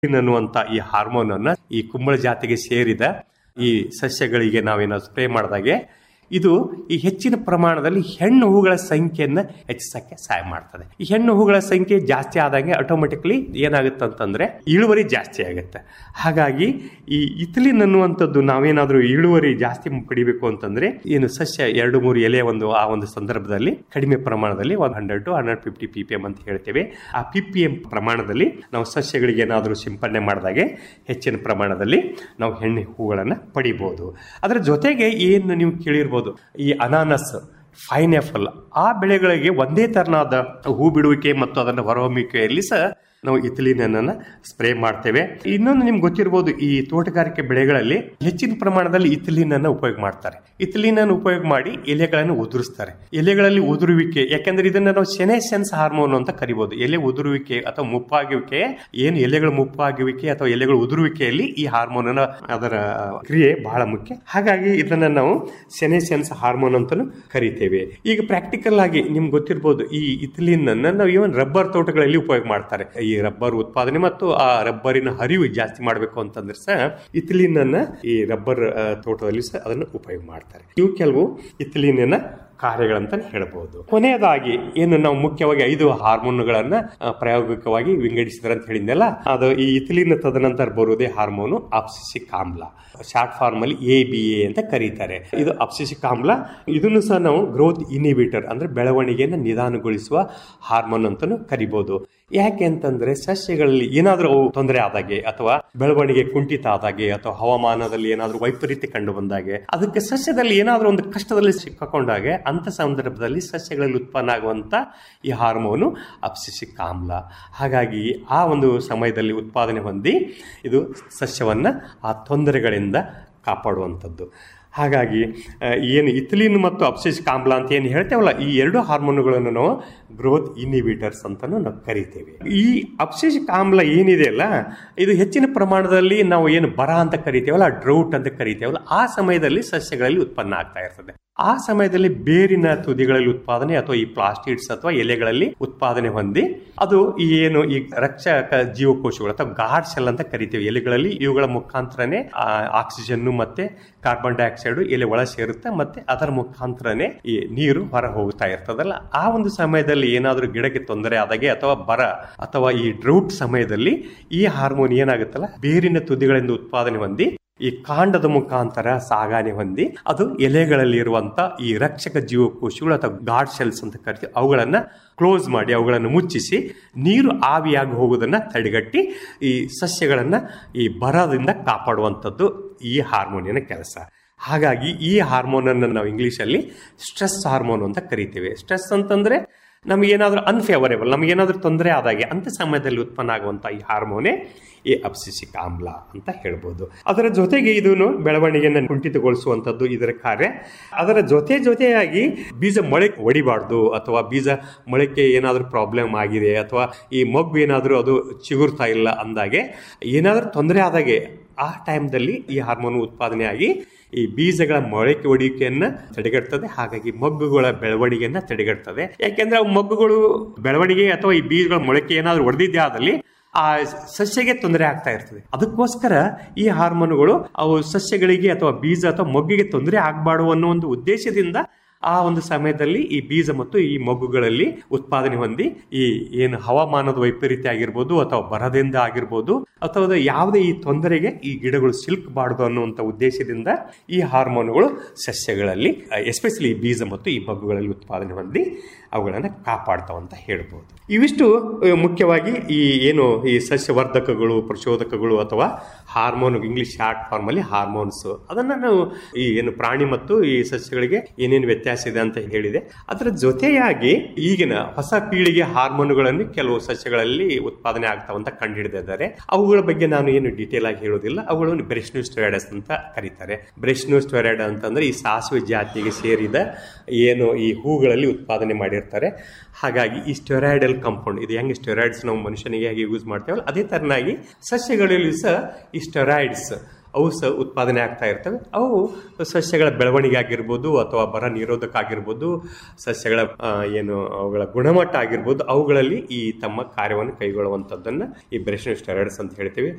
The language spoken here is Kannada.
ಅನ್ನುವಂತ ಈ ಹಾರ್ಮೋನ್ ಅನ್ನ ಈ ಕುಂಬಳ ಜಾತಿಗೆ ಸೇರಿದ ಈ ಸಸ್ಯಗಳಿಗೆ ನಾವೇನಾದ್ರು ಸ್ಪ್ರೇ ಮಾಡಿದಾಗೆ ಇದು ಈ ಹೆಚ್ಚಿನ ಪ್ರಮಾಣದಲ್ಲಿ ಹೆಣ್ಣು ಹೂಗಳ ಸಂಖ್ಯೆಯನ್ನ ಹೆಚ್ಚಿಸಕ್ಕೆ ಸಹಾಯ ಮಾಡ್ತದೆ ಈ ಹೆಣ್ಣು ಹೂಗಳ ಸಂಖ್ಯೆ ಜಾಸ್ತಿ ಆದಂಗೆ ಆಟೋಮೆಟಿಕ್ಲಿ ಏನಾಗುತ್ತೆ ಅಂತಂದ್ರೆ ಇಳುವರಿ ಜಾಸ್ತಿ ಆಗುತ್ತೆ ಹಾಗಾಗಿ ಈ ಇಥಿಲಿನ್ ಅನ್ನುವಂಥದ್ದು ನಾವೇನಾದ್ರೂ ಇಳುವರಿ ಜಾಸ್ತಿ ಪಡಿಬೇಕು ಅಂತಂದ್ರೆ ಏನು ಸಸ್ಯ ಎರಡು ಮೂರು ಎಲೆ ಒಂದು ಆ ಒಂದು ಸಂದರ್ಭದಲ್ಲಿ ಕಡಿಮೆ ಪ್ರಮಾಣದಲ್ಲಿ ಒಂದು hundred to hundred fifty P P M ಅಂತ ಹೇಳ್ತೇವೆ ಆ ಪಿ ಪಿ ಎಂ ಪ್ರಮಾಣದಲ್ಲಿ ನಾವು ಸಸ್ಯಗಳಿಗೆ ಏನಾದರೂ ಸಿಂಪಡಣೆ ಮಾಡಿದಾಗೆ ಹೆಚ್ಚಿನ ಪ್ರಮಾಣದಲ್ಲಿ ನಾವು ಹೆಣ್ಣು ಹೂಗಳನ್ನು ಪಡಿಬೋದು ಅದರ ಜೊತೆಗೆ ಏನು ನೀವು ಕೇಳಿರ್ಬೋದು ಈ ಅನಾನಸ್ ಫೈನಾಪಲ್ ಆ ಬೆಳೆಗಳಿಗೆ ಒಂದೇ ತರನಾದ ಹೂ ಬಿಡುವಿಕೆ ಮತ್ತು ಅದನ್ನು ಹೊರಹೊಮ್ಮುವಿಕೆಯಲ್ಲಿ ಸಹ ನಾವು ಇಥಿಲಿನನ್ನ ಸ್ಪ್ರೇ ಮಾಡ್ತೇವೆ ಇನ್ನೊಂದು ನಿಮ್ಗೆ ಗೊತ್ತಿರ್ಬೋದು ಈ ತೋಟಗಾರಿಕೆ ಬೆಳೆಗಳಲ್ಲಿ ಹೆಚ್ಚಿನ ಪ್ರಮಾಣದಲ್ಲಿ ಇಥಿಲಿನ್ ಅನ್ನ ಉಪಯೋಗ ಮಾಡ್ತಾರೆ ಇಥಿಲಿನ್ ಅನ್ನು ಉಪಯೋಗ ಮಾಡಿ ಎಲೆಗಳನ್ನು ಉದುರಿಸ್ತಾರೆ ಎಲೆಗಳಲ್ಲಿ ಉದುರುವಿಕೆ ಯಾಕಂದ್ರೆ ಇದನ್ನ ನಾವು ಸೆನೆಸೆನ್ಸ್ ಹಾರ್ಮೋನ್ ಅಂತ ಕರಿಬಹುದು ಎಲೆ ಉದುರುವಿಕೆ ಅಥವಾ ಮುಪ್ಪಾಗುವಿಕೆ ಏನು ಎಲೆಗಳ ಮುಪ್ಪಾಗುವಿಕೆ ಅಥವಾ ಎಲೆಗಳ ಉದುರುವಿಕೆಯಲ್ಲಿ ಈ ಹಾರ್ಮೋನ್ ಅದರ ಕ್ರಿಯೆ ಬಹಳ ಮುಖ್ಯ ಹಾಗಾಗಿ ಇದನ್ನ ನಾವು ಸೆನೆಸೆನ್ಸ್ ಹಾರ್ಮೋನ್ ಅಂತಾನು ಕರಿತೇವೆ ಈಗ ಪ್ರಾಕ್ಟಿಕಲ್ ಆಗಿ ನಿಮ್ಗೆ ಗೊತ್ತಿರ್ಬೋದು ಈ ಇಥಿಲಿನ್ ಅನ್ನ ನಾವು ಇವನ್ ರಬ್ಬರ್ ತೋಟಗಳಲ್ಲಿ ಉಪಯೋಗ ಮಾಡ್ತಾರೆ ಈ ರಬ್ಬರ್ ಉತ್ಪಾದನೆ ಮತ್ತು ಆ ರಬ್ಬರಿನ ಹರಿವು ಜಾಸ್ತಿ ಮಾಡಬೇಕು ಅಂತಂದ್ರೆ ಸಹ ಇಥಿಲಿನ್ ಅನ್ನ ಈ ರಬ್ಬರ್ ಆ, ತೋಟದಲ್ಲಿ ಸಹ ಅದನ್ನು ಉಪಯೋಗ ಮಾಡ್ತಾರೆ ಇವು ಕೆಲವು ಇಥಿಲಿನ್ ಕಾರ್ಯಗಳಂತ ಹೇಳ್ಬೋದು ಕೊನೆಯದಾಗಿ ಏನು ನಾವು ಮುಖ್ಯವಾಗಿ ಐದು ಹಾರ್ಮೋನ್ಗಳನ್ನ ಆ, ಪ್ರಾಯೋಗಿಕವಾಗಿ ವಿಂಗಡಿಸಿದ್ರೆ ಅಂತ ಹೇಳಿದ್ನಲ್ಲ ಅದು ಈ ಇಥಿಲಿನ್ ತದನಂತರ ಬರುವುದೇ ಹಾರ್ಮೋನು ಅಪ್ಸಿಸಿಕ್ ಆಮ್ಲ ಶಾರ್ಟ್ ಫಾರ್ಮ್ ಅಲ್ಲಿ ಎ ಬಿ ಎ ಅಂತ ಕರೀತಾರೆ ಇದು ಅಪ್ಸಿಸಿಕ್ ಆಮ್ಲ ಇದನ್ನು ಸಹ ನಾವು ಗ್ರೋತ್ ಇನಿಬಿಟರ್ ಅಂದ್ರೆ ಬೆಳವಣಿಗೆಯನ್ನು ನಿಧಾನಗೊಳಿಸುವ ಹಾರ್ಮೋನ್ ಅಂತಾನು ಕರಿಬಹುದು ಯಾಕೆ ಅಂತಂದ್ರೆ ಸಸ್ಯಗಳಲ್ಲಿ ಏನಾದರೂ ಅವು ತೊಂದರೆ ಆದಾಗೆ ಅಥವಾ ಬೆಳವಣಿಗೆ ಕುಂಠಿತ ಆದಾಗೆ ಅಥವಾ ಹವಾಮಾನದಲ್ಲಿ ಏನಾದರೂ ವೈಪರೀತ್ಯ ಕಂಡು ಬಂದಾಗೆ ಅದಕ್ಕೆ ಸಸ್ಯದಲ್ಲಿ ಏನಾದರೂ ಒಂದು ಕಷ್ಟದಲ್ಲಿ ಸಿಕ್ಕಾಕೊಂಡಾಗೆ ಅಂತ ಸಂದರ್ಭದಲ್ಲಿ ಸಸ್ಯಗಳಲ್ಲಿ ಉತ್ಪನ್ನ ಆಗುವಂತ ಈ ಹಾರ್ಮೋನು ಅಪ್ಸಿಸಿಕ್ ಆಮ್ಲ ಹಾಗಾಗಿ ಆ ಒಂದು ಸಮಯದಲ್ಲಿ ಉತ್ಪಾದನೆ ಹೊಂದಿ ಇದು ಸಸ್ಯವನ್ನ ಆ ತೊಂದರೆಗಳಿಂದ ಕಾಪಾಡುವಂಥದ್ದು ಹಾಗಾಗಿ ಆ, ಏನು ಇಥಿಲಿನ್ ಮತ್ತು ಅಪ್ಸಿಸಿಕ್ ಆಮ್ಲ ಅಂತ ಏನು ಹೇಳ್ತೇವಲ್ಲ ಈ ಎರಡು ಹಾರ್ಮೋನುಗಳನ್ನು ನಾವು ಗ್ರೋತ್ ಇನಿಬಿಟರ್ಸ್ ಅಂತಾನು ನಾವು ಕರಿತೇವೆ ಈ ಅಪ್ಸಿಸಿಕ್ ಆಮ್ಲ ಏನಿದೆಯಲ್ಲ ಇದು ಹೆಚ್ಚಿನ ಪ್ರಮಾಣದಲ್ಲಿ ನಾವು ಏನು ಬರ ಅಂತ ಕರಿತೇವಲ್ಲ ಡ್ರೌಟ್ ಅಂತ ಕರಿತೇವಲ್ಲ ಆ ಸಮಯದಲ್ಲಿ ಸಸ್ಯಗಳಲ್ಲಿ ಉತ್ಪನ್ನ ಆಗ್ತಾ ಇರ್ತದೆ ಆ ಸಮಯದಲ್ಲಿ ಬೇರಿನ ತುದಿಗಳಲ್ಲಿ ಉತ್ಪಾದನೆ ಅಥವಾ ಈ ಪ್ಲಾಸ್ಟಿಡ್ಸ್ ಅಥವಾ ಎಲೆಗಳಲ್ಲಿ ಉತ್ಪಾದನೆ ಹೊಂದಿ ಅದು ಈ ಏನು ಈ ರಕ್ಷಕ ಜೀವಕೋಶಗಳು ಅಥವಾ ಗಾರ್ಡ್ ಸೆಲ್ ಅಂತ ಕರಿತೇವೆ ಎಲೆಗಳಲ್ಲಿ ಇವುಗಳ ಮುಖಾಂತರನೇ ಆಕ್ಸಿಜನ್ ಮತ್ತೆ ಕಾರ್ಬನ್ ಡೈಆಕ್ಸೈಡ್ ಎಲೆ ಒಳ ಸೇರುತ್ತೆ ಮತ್ತೆ ಅದರ ಮುಖಾಂತರನೇ ಈ ನೀರು ಹೊರ ಹೋಗ್ತಾ ಇರ್ತದಲ್ಲ ಆ ಒಂದು ಸಮಯದಲ್ಲಿ ಏನಾದರೂ ಗಿಡಕ್ಕೆ ತೊಂದರೆ ಆದಾಗೆ ಅಥವಾ ಬರ ಅಥವಾ ಈ ಡ್ರೌಟ್ ಸಮಯದಲ್ಲಿ ಈ ಹಾರ್ಮೋನ್ ಏನಾಗುತ್ತಲ್ಲ ಬೇರಿನ ತುದಿಗಳಿಂದ ಉತ್ಪಾದನೆ ಹೊಂದಿ ಈ ಕಾಂಡದ ಮುಖಾಂತರ ಸಾಗಾಣೆ ಹೊಂದಿ ಅದು ಎಲೆಗಳಲ್ಲಿ ಇರುವಂತ ಈ ರಕ್ಷಕ ಜೀವಕೋಶಗಳು ಅಥವಾ ಗಾರ್ಡ್ ಸೆಲ್ಸ್ ಅಂತ ಕರಿತೀವಿ ಅವುಗಳನ್ನ ಕ್ಲೋಸ್ ಮಾಡಿ ಅವುಗಳನ್ನು ಮುಚ್ಚಿಸಿ ನೀರು ಆವಿಯಾಗಿ ಹೋಗುವುದನ್ನ ತಡೆಗಟ್ಟಿ ಈ ಸಸ್ಯಗಳನ್ನ ಈ ಬರದಿಂದ ಕಾಪಾಡುವಂಥದ್ದು ಈ ಹಾರ್ಮೋನಿನ ಕೆಲಸ ಹಾಗಾಗಿ ಈ ಹಾರ್ಮೋನ್ ಅನ್ನು ನಾವು ಇಂಗ್ಲಿಷಲ್ಲಿ ಸ್ಟ್ರೆಸ್ ಹಾರ್ಮೋನ್ ಅಂತ ಕರಿತೇವೆ ಸ್ಟ್ರೆಸ್ ಅಂತಂದ್ರೆ ನಮಗೇನಾದ್ರೂ ಅನ್ಫೇವರೇಬಲ್ ನಮಗೇನಾದ್ರೂ ತೊಂದರೆ ಆದಾಗೆ ಅಂತ ಸಮಯದಲ್ಲಿ ಉತ್ಪನ್ನ ಆಗುವಂತ ಈ ಹಾರ್ಮೋನೇ ಈ ಅಪ್ಸಿಸಿಕ್ ಆಮ್ಲ ಅಂತ ಹೇಳ್ಬೋದು ಅದರ ಜೊತೆಗೆ ಇದನ್ನು ಬೆಳವಣಿಗೆಯನ್ನು ಕುಂಠಿತಗೊಳಿಸುವಂಥದ್ದು ಇದರ ಕಾರ್ಯ ಅದರ ಜೊತೆ ಜೊತೆಯಾಗಿ ಬೀಜ ಮೊಳಕೆ ಹೊಡಿಬಾರ್ದು ಅಥವಾ ಬೀಜ ಮೊಳಕೆ ಏನಾದರೂ ಪ್ರಾಬ್ಲಮ್ ಆಗಿದೆ ಅಥವಾ ಈ ಮಗು ಏನಾದರೂ ಅದು ಚಿಗುರ್ತಾ ಇಲ್ಲ ಅಂದಾಗೆ ಏನಾದರೂ ತೊಂದರೆ ಆದಾಗೆ ಆ ಟೈಮ್ದಲ್ಲಿ ಈ ಹಾರ್ಮೋನ್ ಉತ್ಪಾದನೆ ಆಗಿ ಈ ಬೀಜಗಳ ಮೊಳಕೆ ಹೊಡಿಕೆಯನ್ನ ತಡೆಗಟ್ತದೆ ಹಾಗಾಗಿ ಮಗ್ಗುಗಳ ಬೆಳವಣಿಗೆಯನ್ನ ತಡೆಗಟ್ತದೆ ಯಾಕೆಂದ್ರೆ ಅವು ಮಗ್ಗುಗಳು ಬೆಳವಣಿಗೆ ಅಥವಾ ಈ ಬೀಜಗಳ ಮೊಳಕೆ ಏನಾದರೂ ಹೊಡೆದಿದ್ದೇ ಆದಲ್ಲಿ ಆ ಸಸ್ಯಗೆ ತೊಂದರೆ ಆಗ್ತಾ ಇರ್ತದೆ ಅದಕ್ಕೋಸ್ಕರ ಈ ಹಾರ್ಮೋನುಗಳು ಅವು ಸಸ್ಯಗಳಿಗೆ ಅಥವಾ ಬೀಜ ಅಥವಾ ಮೊಗ್ಗಿಗೆ ತೊಂದರೆ ಆಗಬಾರ್ದು ಅನ್ನೋ ಒಂದು ಉದ್ದೇಶದಿಂದ ಆ ಒಂದು ಸಮಯದಲ್ಲಿ ಈ ಬೀಜ ಮತ್ತು ಈ ಮಗ್ಗುಗಳಲ್ಲಿ ಉತ್ಪಾದನೆ ಹೊಂದಿ ಈ ಏನು ಹವಾಮಾನದ ವೈಪರೀತ್ಯ ಆಗಿರ್ಬೋದು ಅಥವಾ ಬರದಿಂದ ಆಗಿರ್ಬೋದು ಅಥವಾ ಯಾವುದೇ ಈ ತೊಂದರೆಗೆ ಈ ಗಿಡಗಳು ಸಿಲ್ಕಬಾರ್ದು ಅನ್ನುವಂಥ ಉದ್ದೇಶದಿಂದ ಈ ಹಾರ್ಮೋನುಗಳು ಸಸ್ಯಗಳಲ್ಲಿ ಎಸ್ಪೆಷಲಿ ಈ ಬೀಜ ಮತ್ತು ಈ ಮಗ್ಗುಗಳಲ್ಲಿ ಉತ್ಪಾದನೆ ಹೊಂದಿ ಅವುಗಳನ್ನು ಕಾಪಾಡ್ತಾವ ಅಂತ ಹೇಳ್ಬೋದು ಇವಿಷ್ಟು ಅಹ್, ಮುಖ್ಯವಾಗಿ ಈ ಏನು ಈ ಸಸ್ಯವರ್ಧಕಗಳು ಪ್ರಚೋದಕಗಳು ಅಥವಾ ಹಾರ್ಮೋನ್ ಇಂಗ್ಲಿಷ್ ಶಾರ್ಟ್ ಫಾರ್ಮ್ ಅಲ್ಲಿ ಹಾರ್ಮೋನ್ಸ್ ಅದನ್ನ ನಾವು ಈ ಏನು ಪ್ರಾಣಿ ಮತ್ತು ಈ ಸಸ್ಯಗಳಿಗೆ ಏನೇನು ವ್ಯತ್ಯಾಸ ಇದೆ ಅಂತ ಹೇಳಿದೆ ಅದರ ಜೊತೆಯಾಗಿ ಈಗಿನ ಹೊಸ ಪೀಳಿಗೆ ಹಾರ್ಮೋನುಗಳನ್ನು ಕೆಲವು ಸಸ್ಯಗಳಲ್ಲಿ ಉತ್ಪಾದನೆ ಆಗ್ತಾವಂತ ಕಂಡುಹಿಡಿದಿದ್ದಾರೆ ಅವುಗಳ ಬಗ್ಗೆ ನಾನು ಏನು ಡೀಟೇಲ್ ಆಗಿ ಹೇಳೋದಿಲ್ಲ ಅವುಗಳನ್ನು ಬ್ರೆಶ್ನು ಸ್ಟೆರಾಯ್ಡಸ್ ಅಂತ ಕರೀತಾರೆ ಬ್ರೆಶ್ನು ಸ್ಟೆರಾಯ್ಡ್ ಅಂತಂದ್ರೆ ಈ ಸಾಸಿವೆ ಜಾತಿಗೆ ಸೇರಿದ ಏನು ಈ ಹೂಗಳಲ್ಲಿ ಉತ್ಪಾದನೆ ಮಾಡಿರ್ತಾರೆ ಹಾಗಾಗಿ ಈ ಸ್ಟೆರಾಯ್ಡಲ್ ಕಾಂಪೌಂಡ್ ಇದು ಹೆಂಗೆ ಸ್ಟೆರಾಯ್ಡ್ಸ್ ನಾವು ಮನುಷ್ಯನಿಗೆ ಹೇಗೆ ಯೂಸ್ ಮಾಡ್ತೇವಲ್ಲ ಅದೇ ತರನಾಗಿ ಸಸ್ಯಗಳಲ್ಲಿ ಸಹ ಈ ಸ್ಟೆರಾಯ್ಡ್ಸ್ ಅವು ಸಹ ಉತ್ಪಾದನೆ ಆಗ್ತಾ ಇರ್ತವೆ ಅವು ಸಸ್ಯಗಳ ಬೆಳವಣಿಗೆ ಆಗಿರ್ಬೋದು ಅಥವಾ ಬರ ನಿರೋಧಕ ಆಗಿರ್ಬೋದು ಸಸ್ಯಗಳ ಆ, ಏನು ಅವುಗಳ ಗುಣಮಟ್ಟ ಆಗಿರ್ಬೋದು ಅವುಗಳಲ್ಲಿ ಈ ತಮ್ಮ ಕಾರ್ಯವನ್ನು ಕೈಗೊಳ್ಳುವಂಥದ್ದನ್ನು ಈ ಬ್ರೆಷನ್ ಸ್ಟೆರಾಯ್ಡ್ಸ್ ಅಂತ ಹೇಳ್ತೀವಿ